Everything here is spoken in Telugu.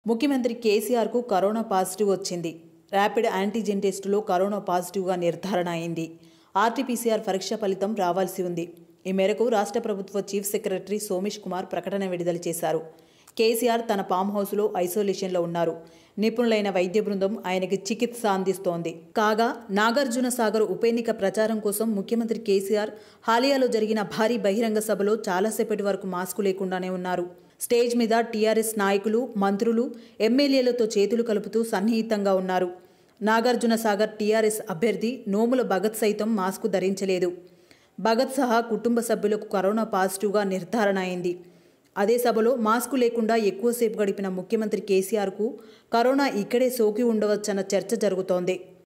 ముఖ్యమంత్రి కేసీఆర్కు కరోనా పాజిటివ్ వచ్చింది ర్యాపిడ్ యాంటీజెన్ టెస్టులో కరోనా పాజిటివ్గా నిర్ధారణ అయింది ఆర్టీపీసీఆర్ పరీక్ష ఫలితం రావాల్సి ఉంది ఈ మేరకు రాష్ట్ర ప్రభుత్వ చీఫ్ సెక్రటరీ సోమేష్ కుమార్ ప్రకటన విడుదల చేశారు కేసీఆర్ తన ఫామ్ హౌస్లో ఐసోలేషన్లో ఉన్నారు నిపుణులైన వైద్య బృందం ఆయనకి చికిత్స అందిస్తోంది కాగా నాగార్జున సాగర్ ఉప ఎన్నిక ప్రచారం కోసం ముఖ్యమంత్రి కేసీఆర్ హాలియాలో జరిగిన భారీ బహిరంగ సభలో చాలాసేపటి వరకు మాస్కు లేకుండానే ఉన్నారు స్టేజ్ మీద టీఆర్ఎస్ నాయకులు మంత్రులు ఎమ్మెల్యేలతో చేతులు కలుపుతూ సన్నిహితంగా ఉన్నారు నాగార్జున సాగర్ టీఆర్ఎస్ అభ్యర్థి నోముల భగత్ సైతం మాస్కు ధరించలేదు భగత్ సహా కుటుంబ సభ్యులకు కరోనా పాజిటివ్గా నిర్ధారణ అయింది అదే సభలో మాస్కు లేకుండా ఎక్కువసేపు గడిపిన ముఖ్యమంత్రి కేసీఆర్కు కరోనా ఇక్కడే సోకి ఉండవచ్చన్న చర్చ జరుగుతోంది